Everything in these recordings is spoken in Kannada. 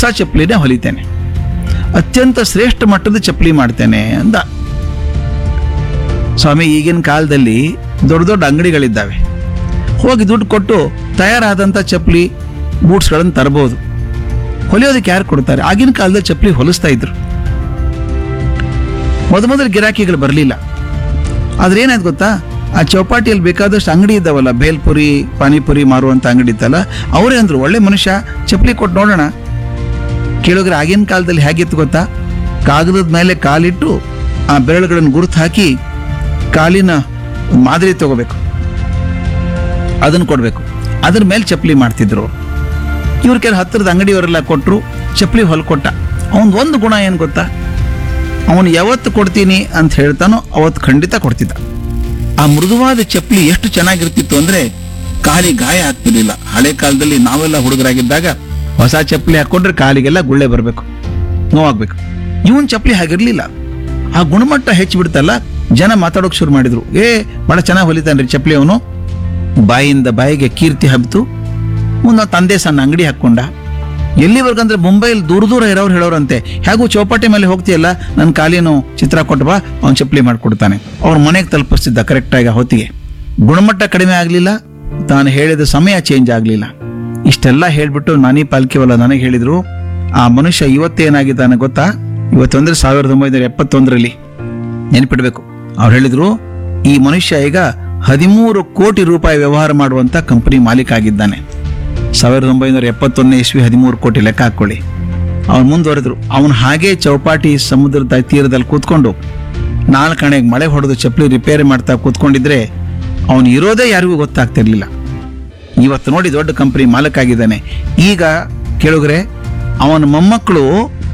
ಹೊಸ ಚಪ್ಪಲಿನೇ ಹೊಲಿತೇನೆ ಅತ್ಯಂತ ಶ್ರೇಷ್ಠ ಮಟ್ಟದ ಚಪ್ಪಲಿ ಮಾಡ್ತೇನೆ ಅಂದ ಸ್ವಾಮಿ ಈಗಿನ ಕಾಲದಲ್ಲಿ ದೊಡ್ಡ ದೊಡ್ಡ ಅಂಗಡಿಗಳಿದ್ದಾವೆ ಹೋಗಿ ದುಡ್ಡು ಕೊಟ್ಟು ತಯಾರಾದಂಥ ಚಪ್ಪಲಿ ಬೂಟ್ಸ್ಗಳನ್ನು ತರಬಹುದು ಹೊಲಿಯೋದಕ್ಕೆ ಯಾರು ಕೊಡ್ತಾರೆ ಆಗಿನ ಕಾಲದಲ್ಲಿ ಚಪ್ಪಲಿ ಹೊಲಿಸ್ತಾ ಇದ್ರು ಮೊದ ಮೊದಲು ಗಿರಾಕಿಗಳು ಬರಲಿಲ್ಲ ಆದ್ರೆ ಏನಾಯ್ತು ಗೊತ್ತಾ ಆ ಚೌಪಾಟಿಯಲ್ಲಿ ಬೇಕಾದಷ್ಟು ಅಂಗಡಿ ಇದ್ದಾವಲ್ಲ ಬೇಲ್ಪುರಿ ಪಾನಿಪುರಿ ಮಾರುವಂತ ಅಂಗಡಿ ಇತ್ತಲ್ಲ ಅವರೇ ಅಂದ್ರು ಒಳ್ಳೆ ಮನುಷ್ಯ ಚಪ್ಪಲಿ ಕೊಟ್ಟು ನೋಡೋಣ ಕೇಳಿದ್ರೆ ಆಗಿನ ಕಾಲದಲ್ಲಿ ಹೇಗಿತ್ತು ಗೊತ್ತಾ ಕಾಗದದ ಮೇಲೆ ಕಾಲಿಟ್ಟು ಆ ಬೆರಳುಗಳನ್ನು ಗುರುತು ಹಾಕಿ ಕಾಲಿನ ಮಾದರಿ ತಗೋಬೇಕು ಅದನ್ನು ಕೊಡಬೇಕು ಅದ್ರ ಮೇಲೆ ಚಪ್ಪಲಿ ಮಾಡ್ತಿದ್ರು ಇವ್ರ ಕೆಲ ಹತ್ತಿರದ ಅಂಗಡಿಯವರೆಲ್ಲ ಕೊಟ್ಟರು ಚಪ್ಪಲಿ ಹೊಲ್ಕೊಟ್ಟ ಅವನ್ ಒಂದು ಗುಣ ಏನು ಗೊತ್ತಾ ಅವನು ಯಾವತ್ತು ಕೊಡ್ತೀನಿ ಅಂತ ಹೇಳ್ತಾನೋ ಅವತ್ತು ಖಂಡಿತ ಕೊಡ್ತಿದ್ದ ಆ ಮೃದುವಾದ ಚಪ್ಪಲಿ ಎಷ್ಟು ಚೆನ್ನಾಗಿರ್ತಿತ್ತು ಅಂದ್ರೆ ಕಾಲಿ ಗಾಯ ಆಗ್ತಿರ್ಲಿಲ್ಲ ಹಳೆ ಕಾಲದಲ್ಲಿ ನಾವೆಲ್ಲ ಹುಡುಗರಾಗಿದ್ದಾಗ ಹೊಸ ಚಪ್ಪಲಿ ಹಾಕೊಂಡ್ರೆ ಕಾಲಿಗೆಲ್ಲ ಗುಳ್ಳೆ ಬರಬೇಕು ನೋವಾಗ್ಬೇಕು ಇವನ್ ಚಪ್ಪಲಿ ಹಾಗಿರ್ಲಿಲ್ಲ ಆ ಗುಣಮಟ್ಟ ಹೆಚ್ಚು ಬಿಡ್ತಲ್ಲ ಜನ ಮಾತಾಡೋಕ್ ಶುರು ಮಾಡಿದ್ರು ಏ ಬಹಳ ಚೆನ್ನಾಗಿ ಹೊಲಿತಾನ್ರಿ ಚಪ್ಪಲಿ ಅವನು ಬಾಯಿಂದ ಬಾಯಿಗೆ ಕೀರ್ತಿ ಹಬ್ತು ಮುಂದೆ ತಂದೆ ಸಣ್ಣ ಅಂಗಡಿ ಹಾಕೊಂಡ ಎಲ್ಲಿವರೆಗಂದ್ರೆ ಮುಂಬೈಲಿ ದೂರ ದೂರ ಇರೋರು ಹೇಳೋರಂತೆ ಹೇಗೂ ಚೌಪಾಟಿ ಮೇಲೆ ಹೋಗ್ತೀಯಲ್ಲ ನನ್ನ ಕಾಲಿನು ಚಿತ್ರ ಕೊಟ್ಟು ಬಾ ಅವ್ನು ಚಪ್ಪಲಿ ಮಾಡ್ಕೊಡ್ತಾನೆ ಅವ್ರ ಮನೆಗೆ ತಲುಪಿಸ್ತಿದ್ದ ಕರೆಕ್ಟಾಗಿ ಆ ಹೊತ್ತಿಗೆ ಗುಣಮಟ್ಟ ಕಡಿಮೆ ಆಗಲಿಲ್ಲ ತಾನು ಹೇಳಿದ ಸಮಯ ಚೇಂಜ್ ಆಗಲಿಲ್ಲ ಇಷ್ಟೆಲ್ಲ ಹೇಳ್ಬಿಟ್ಟು ನಾನಿ ಪಾಲ್ಕಿವಲ್ಲ ನನಗೆ ಹೇಳಿದ್ರು ಆ ಮನುಷ್ಯ ಇವತ್ತೇನಾಗಿದ್ದಾನೆ ಗೊತ್ತಾ ಇವತ್ತಂದ್ರೆ ಸಾವಿರದ ಒಂಬೈನೂರ ಎಪ್ಪತ್ತೊಂದರಲ್ಲಿ ನೆನಪಿಡ್ಬೇಕು ಅವ್ರು ಹೇಳಿದ್ರು ಈ ಮನುಷ್ಯ ಈಗ ಹದಿಮೂರು ಕೋಟಿ ರೂಪಾಯಿ ವ್ಯವಹಾರ ಮಾಡುವಂತ ಕಂಪನಿ ಮಾಲೀಕ ಆಗಿದ್ದಾನೆ ಸಾವಿರದ ಒಂಬೈನೂರ ಎಪ್ಪತ್ತೊಂದನೇ ಇಸ್ವಿ ಹದಿಮೂರು ಕೋಟಿ ಲೆಕ್ಕ ಹಾಕೊಳ್ಳಿ ಅವ್ನು ಮುಂದುವರೆದ್ರು ಅವನು ಹಾಗೆ ಚೌಪಾಟಿ ಸಮುದ್ರದ ತೀರದಲ್ಲಿ ಕೂತ್ಕೊಂಡು ನಾಲ್ಕಣೆಗೆ ಮಳೆ ಹೊಡೆದು ಚಪ್ಪಲಿ ರಿಪೇರಿ ಮಾಡ್ತಾ ಕೂತ್ಕೊಂಡಿದ್ರೆ ಅವನು ಇರೋದೇ ಯಾರಿಗೂ ಗೊತ್ತಾಗ್ತಿರ್ಲಿಲ್ಲ ಇವತ್ತು ನೋಡಿ ದೊಡ್ಡ ಕಂಪನಿ ಮಾಲಕ ಆಗಿದ್ದಾನೆ ಈಗ ಕೇಳುಗ್ರೆ ಅವನ ಮೊಮ್ಮಕ್ಕಳು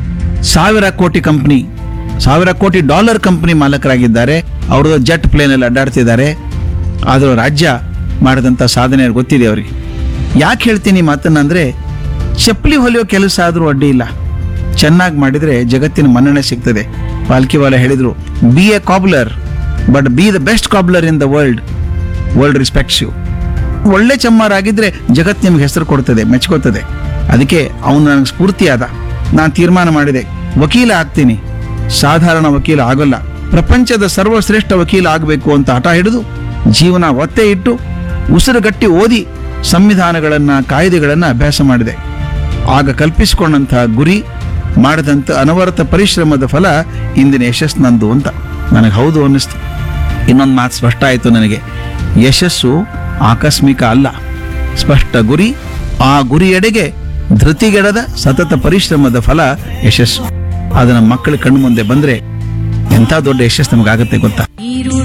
ಸಾವಿರ ಕೋಟಿ ಕಂಪನಿ ಸಾವಿರ ಕೋಟಿ ಡಾಲರ್ ಕಂಪನಿ ಮಾಲಕರಾಗಿದ್ದಾರೆ ಅವ್ರದ್ದು ಜೆಟ್ ಪ್ಲೇನ್ ಅಲ್ಲಿ ಅಡ್ಡಾಡ್ತಿದ್ದಾರೆ ಆದರೂ ರಾಜ್ಯ ಮಾಡಿದಂಥ ಸಾಧನೆ ಗೊತ್ತಿದೆ ಅವರಿಗೆ ಯಾಕೆ ಹೇಳ್ತೀನಿ ಈ ಮಾತನ್ನ ಅಂದ್ರೆ ಚಪ್ಪಲಿ ಹೊಲಿಯೋ ಕೆಲಸ ಆದರೂ ಅಡ್ಡಿ ಇಲ್ಲ ಚೆನ್ನಾಗಿ ಮಾಡಿದ್ರೆ ಜಗತ್ತಿನ ಮನ್ನಣೆ ಸಿಗ್ತದೆ ಪಾಲ್ಕಿವಾಲ ಹೇಳಿದ್ರು be a cobbler but be the best cobbler in the world world respects you ಒಳ್ಳೆ ಚಮ್ಮಾರಾಗಿದ್ರೆ ಜಗತ್ ನಿಮ್ಗೆ ಹೆಸರು ಕೊಡ್ತದೆ ಮೆಚ್ಕೋತದೆ ಅದಕ್ಕೆ ಅವನು ನನಗೆ ಸ್ಫೂರ್ತಿಯಾದ ನಾನು ತೀರ್ಮಾನ ಮಾಡಿದೆ ವಕೀಲ ಆಗ್ತೀನಿ ಸಾಧಾರಣ ವಕೀಲ ಆಗೋಲ್ಲ ಪ್ರಪಂಚದ ಸರ್ವಶ್ರೇಷ್ಠ ವಕೀಲ ಆಗಬೇಕು ಅಂತ ಹಠ ಹಿಡಿದು ಜೀವನ ಒತ್ತೆ ಇಟ್ಟು ಉಸಿರುಗಟ್ಟಿ ಓದಿ ಸಂವಿಧಾನಗಳನ್ನ ಕಾಯ್ದೆಗಳನ್ನ ಅಭ್ಯಾಸ ಮಾಡಿದೆ ಆಗ ಕಲ್ಪಿಸಿಕೊಂಡಂತಹ ಗುರಿ ಮಾಡಿದಂಥ ಅನವರತ ಪರಿಶ್ರಮದ ಫಲ ಇಂದಿನ ಯಶಸ್ಸು ನಂದು ಅಂತ ನನಗೆ ಹೌದು ಅನ್ನಿಸ್ತು ಇನ್ನೊಂದು ಮಾತು ಸ್ಪಷ್ಟ ಆಯಿತು ನನಗೆ ಯಶಸ್ಸು ಆಕಸ್ಮಿಕ ಅಲ್ಲ ಸ್ಪಷ್ಟ ಗುರಿ ಆ ಗುರಿಯೆಡೆಗೆ ಧೃತಿಗೆಡದ ಸತತ ಪರಿಶ್ರಮದ ಫಲ ಯಶಸ್ಸು ಅದನ್ನ ಮಕ್ಕಳ ಕಣ್ಣು ಮುಂದೆ ಬಂದ್ರೆ ಎಂಥ ದೊಡ್ಡ ಯಶಸ್ಸು ನಮಗಾಗತ್ತೆ ಗೊತ್ತಾ ಈ